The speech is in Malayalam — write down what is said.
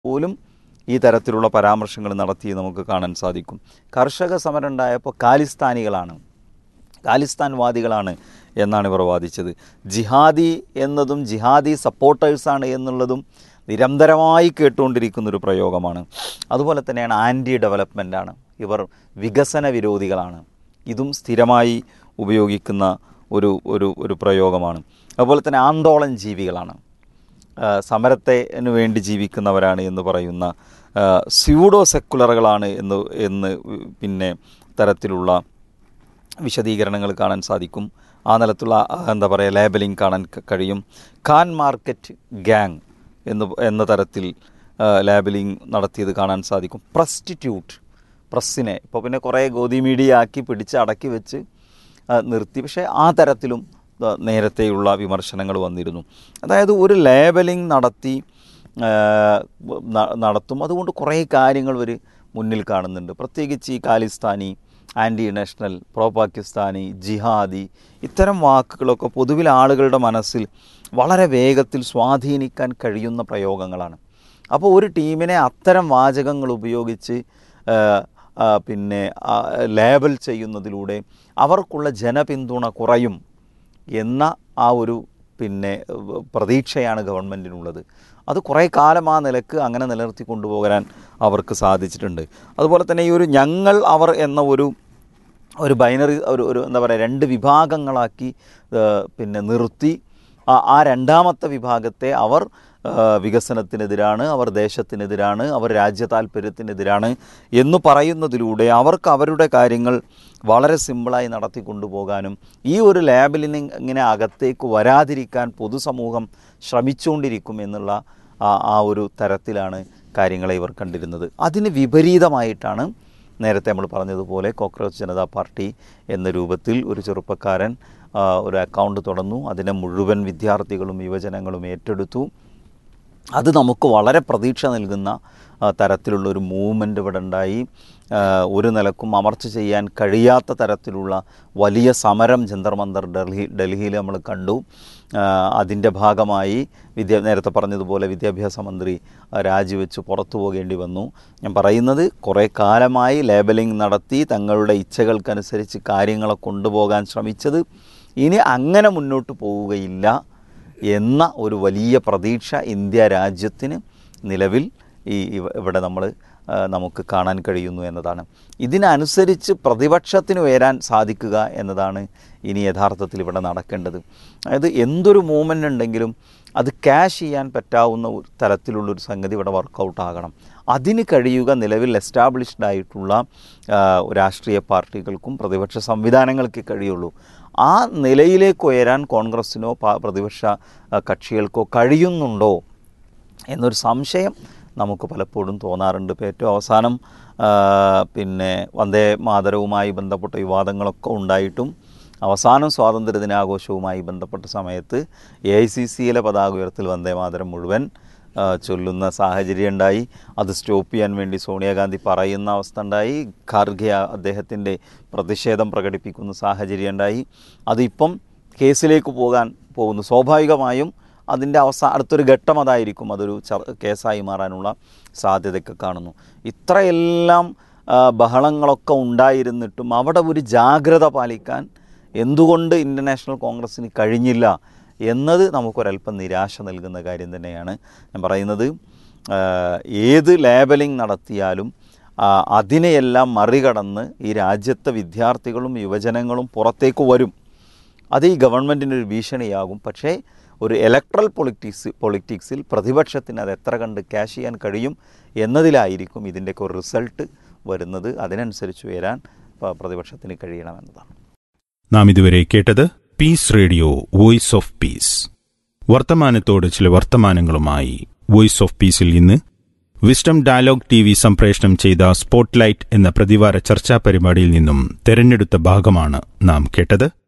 പോലും ഈ തരത്തിലുള്ള പരാമർശങ്ങൾ നടത്തി നമുക്ക് കാണാൻ സാധിക്കും കർഷക സമരം ഉണ്ടായപ്പോൾ ഖാലിസ്ഥാനികളാണ് ഖാലിസ്ഥാൻവാദികളാണ് എന്നാണ് ഇവർ വാദിച്ചത് ജിഹാദി എന്നതും ജിഹാദി സപ്പോർട്ടേഴ്സാണ് എന്നുള്ളതും നിരന്തരമായി കേട്ടുകൊണ്ടിരിക്കുന്ന ഒരു പ്രയോഗമാണ് അതുപോലെ തന്നെയാണ് ആൻറ്റി ഡെവലപ്മെൻ്റാണ് ഇവർ വികസന വിരോധികളാണ് ഇതും സ്ഥിരമായി ഉപയോഗിക്കുന്ന ഒരു ഒരു ഒരു പ്രയോഗമാണ് അതുപോലെ തന്നെ ആന്തോളൻ ജീവികളാണ് ആ, സമരത്തിന് വേണ്ടി ജീവിക്കുന്നവരാണ് എന്ന് പറയുന്ന ആ, സ്യൂഡോ സെക്കുലറുകളാണ് എന്ന് എന്ന് പിന്നെ തരത്തിലുള്ള വിശദീകരണങ്ങൾ കാണാൻ സാധിക്കും ആ നിലത്തുള്ള ആ, എന്താ പറയുക ലേബലിംഗ് കാണാൻ ക- കഴിയും ഖാൻ മാർക്കറ്റ് ഗ്യാങ് എന്ന് എന്ന തരത്തിൽ ലേബലിംഗ് നടത്തിയത് കാണാൻ സാധിക്കും പ്രസ്റ്റിറ്റ്യൂട്ട് പ്രസ്സിനെ ഇപ്പോൾ പിന്നെ കുറേ ഗോതി മീഡിയ ആക്കി പിടിച്ച് അടക്കി വെച്ച് ആ, നിർത്തി പക്ഷേ ആ തരത്തിലും ആ, നേരത്തെയുള്ള വിമർശനങ്ങൾ വന്നിരുന്നു അതായത് ഒരു ലേബലിംഗ് നടത്തി ആ, ന- നടത്തും അതുകൊണ്ട് കുറേ കാര്യങ്ങൾ ഒരു മുന്നിൽ കാണുന്നുണ്ട് പ്രത്യേകിച്ച് ഈ Khalistani anti national pro Pakistani ജിഹാദി ഇത്തരം വാക്കുകളൊക്കെ പൊതുവിൽ ആളുകളുടെ മനസ്സിൽ വളരെ വേഗത്തിൽ സ്വാധീനിക്കാൻ കഴിയുന്ന പ്രയോഗങ്ങളാണ് അപ്പോൾ ഒരു ടീമിനെ അത്തരം വാചകങ്ങൾ ഉപയോഗിച്ച് ആ, ആ, പിന്നെ ആ, ലേബൽ ചെയ്യുന്നതിലൂടെ അവർക്കുള്ള ജനപിന്തുണ കുറയും എന്ന ആ ഒരു പിന്നെ ഏഹ്, പ്രതീക്ഷയാണ് ഗവൺമെൻറ്റിനുള്ളത് അത് കുറേ കാലം ആ നിലക്ക് അങ്ങനെ നിലനിർത്തി കൊണ്ടുപോകാൻ അവർക്ക് സാധിച്ചിട്ടുണ്ട് അതുപോലെ തന്നെ ഈ ഒരു ഞങ്ങൾ അവർ എന്ന ഒരു ഒരു ബൈനറി ഒരു ഒരു എന്താ പറയുക രണ്ട് വിഭാഗങ്ങളാക്കി ഏഹ്, പിന്നെ നിർത്തി ആ- ആ രണ്ടാമത്തെ വിഭാഗത്തെ അവർ ഏഹ്, വികസനത്തിനെതിരാണ് അവർ ദേശത്തിനെതിരാണ് അവർ രാജ്യ താല്പര്യത്തിനെതിരാണ് എന്ന് പറയുന്നതിലൂടെ അവർക്ക് അവരുടെ കാര്യങ്ങൾ വളരെ സിമ്പിളായി നടത്തി കൊണ്ടുപോകാനും ഈ ഒരു ലാബിലിന് ഇങ്ങനെ അകത്തേക്ക് വരാതിരിക്കാൻ പൊതുസമൂഹം ശ്രമിച്ചുകൊണ്ടിരിക്കും എന്നുള്ള ആ ആ ഒരു തരത്തിലാണ് കാര്യങ്ങളെ ഇവർ കണ്ടിരുന്നത് അതിന് വിപരീതമായിട്ടാണ് നേരത്തെ നമ്മൾ പറഞ്ഞതുപോലെ കോക്രോച്ച് ജനതാ പാർട്ടി എന്ന രൂപത്തിൽ ഒരു ചെറുപ്പക്കാരൻ ആ, ഒരു അക്കൗണ്ട് തുറന്നു അതിനെ മുഴുവൻ വിദ്യാർത്ഥികളും യുവജനങ്ങളും ഏറ്റെടുത്തു അത് നമുക്ക് വളരെ പ്രതീക്ഷ നൽകുന്ന ആ, തരത്തിലുള്ള ഒരു മൂവ്മെൻ്റ് ഇവിടെ ഉണ്ടായി ആ, ഒരു നിലക്കും അമർച്ച ചെയ്യാൻ കഴിയാത്ത തരത്തിലുള്ള വലിയ സമരം ജന്തർ മന്ദർ ഡൽഹി ഡൽഹിയിൽ നമ്മൾ കണ്ടു ആ, അതിൻ്റെ ഭാഗമായി വിദ്യ നേരത്തെ പറഞ്ഞതുപോലെ വിദ്യാഭ്യാസ മന്ത്രി ആ, രാജിവെച്ച് പുറത്തു പോകേണ്ടി വന്നു ഞാൻ പറയുന്നത് കുറേ കാലമായി ലേബലിംഗ് നടത്തി തങ്ങളുടെ ഇച്ഛകൾക്കനുസരിച്ച് കാര്യങ്ങളെ കൊണ്ടുപോകാൻ ശ്രമിച്ചത് ഇനി അങ്ങനെ മുന്നോട്ട് പോവുകയില്ല എന്ന ഒരു വലിയ പ്രതീക്ഷ ഇന്ത്യ രാജ്യത്തിന് നിലവിൽ ഈ ഇവ- ഇവിടെ നമ്മൾ ആ, നമുക്ക് കാണാൻ കഴിയുന്നു എന്നതാണ് ഇതിനനുസരിച്ച് പ്രതിപക്ഷത്തിന് ഉയരാൻ സാധിക്കുക എന്നതാണ് ഇനി യഥാർത്ഥത്തിൽ ഇവിടെ നടക്കേണ്ടത് അതായത് എന്തൊരു മൂവ്മെൻ്റ് ഉണ്ടെങ്കിലും അത് ക്യാഷ് ചെയ്യാൻ പറ്റാവുന്ന ഒരു തരത്തിലുള്ളൊരു സംഗതി ഇവിടെ വർക്കൗട്ട് ആകണം അതിന് കഴിയുക നിലവിൽ എസ്റ്റാബ്ലിഷ്ഡ് ആയിട്ടുള്ള ആ, രാഷ്ട്രീയ പാർട്ടികൾക്കും പ്രതിപക്ഷ സംവിധാനങ്ങൾക്ക് കഴിയുള്ളൂ ആ നിലയിലേക്ക് ഉയരാൻ കോൺഗ്രസ്സിനോ പാ- പ്രതിപക്ഷ ആ, കക്ഷികൾക്കോ കഴിയുന്നുണ്ടോ എന്നൊരു സംശയം നമുക്ക് പലപ്പോഴും തോന്നാറുണ്ട് ഇപ്പോൾ ഏറ്റവും അവസാനം ആ, പിന്നെ വന്ദേ മാതരവുമായി ബന്ധപ്പെട്ട വിവാദങ്ങളൊക്കെ ഉണ്ടായിട്ടും അവസാനം സ്വാതന്ത്ര്യ ദിനാഘോഷവുമായി ബന്ധപ്പെട്ട സമയത്ത് എ ഐ സി സിയിലെ പതാക ഉയർത്തൽ വന്ദേ മാതരം മുഴുവൻ ആ, ചൊല്ലുന്ന സാഹചര്യം ഉണ്ടായി അത് സ്റ്റോപ്പ് ചെയ്യാൻ വേണ്ടി സോണിയാഗാന്ധി പറയുന്ന അവസ്ഥ ഉണ്ടായി ഖാർഗെ അദ്ദേഹത്തിൻ്റെ പ്രതിഷേധം പ്രകടിപ്പിക്കുന്ന സാഹചര്യം ഉണ്ടായി അതിപ്പം കേസിലേക്ക് പോകാൻ പോകുന്നു സ്വാഭാവികമായും അതിൻ്റെ അവസാന അടുത്തൊരു ഘട്ടം അതായിരിക്കും അതൊരു ചർ കേസായി മാറാനുള്ള സാധ്യതയൊക്കെ കാണുന്നു ഇത്രയെല്ലാം ആ, ബഹളങ്ങളൊക്കെ ഉണ്ടായിരുന്നിട്ടും അവിടെ ഒരു ജാഗ്രത പാലിക്കാൻ എന്തുകൊണ്ട് ഇൻ്റർനാഷണൽ കോൺഗ്രസ്സിന് കഴിഞ്ഞില്ല എന്നത് നമുക്കൊരല്പം നിരാശ നൽകുന്ന കാര്യം തന്നെയാണ് ഞാൻ പറയുന്നത് ആ, ഏത് ലേബലിംഗ് നടത്തിയാലും ആ, അതിനെയെല്ലാം മറികടന്ന് ഈ രാജ്യത്തെ വിദ്യാർത്ഥികളും യുവജനങ്ങളും പുറത്തേക്ക് വരും അത് ഈ ഗവൺമെൻറ്റിന് ഒരു ഭീഷണിയാകും പക്ഷേ ഒരു ഇലക്ട്രൽ പൊളിറ്റിക്സ് പൊളിറ്റിക്സിൽ പ്രതിപക്ഷത്തിന് അത് എത്ര കണ്ട് ക്യാഷ് ചെയ്യാൻ കഴിയും എന്നതിലായിരിക്കും ഇതിൻ്റെയൊക്കെ ഒരു റിസൾട്ട് വരുന്നത് അതിനനുസരിച്ച് വരാൻ പ- പ്രതിപക്ഷത്തിന് കഴിയണമെന്നതാണ് നാം ഇതുവരെ കേട്ടത് peace radio voice of peace വർത്തമാനത്തോട് ചില വർത്തമാനങ്ങളുമായി വോയിസ് ഓഫ് പീസിൽ ഇന്ന് വിസ്ഡം ഡയലോഗ് ടി വി സംപ്രേഷണം ചെയ്ത സ്പോട്ട്ലൈറ്റ് എന്ന പ്രതിവാര ചർച്ചാ പരിപാടിയിൽ നിന്നും തെരഞ്ഞെടുത്ത ഭാഗമാണ് നാം കേട്ടത്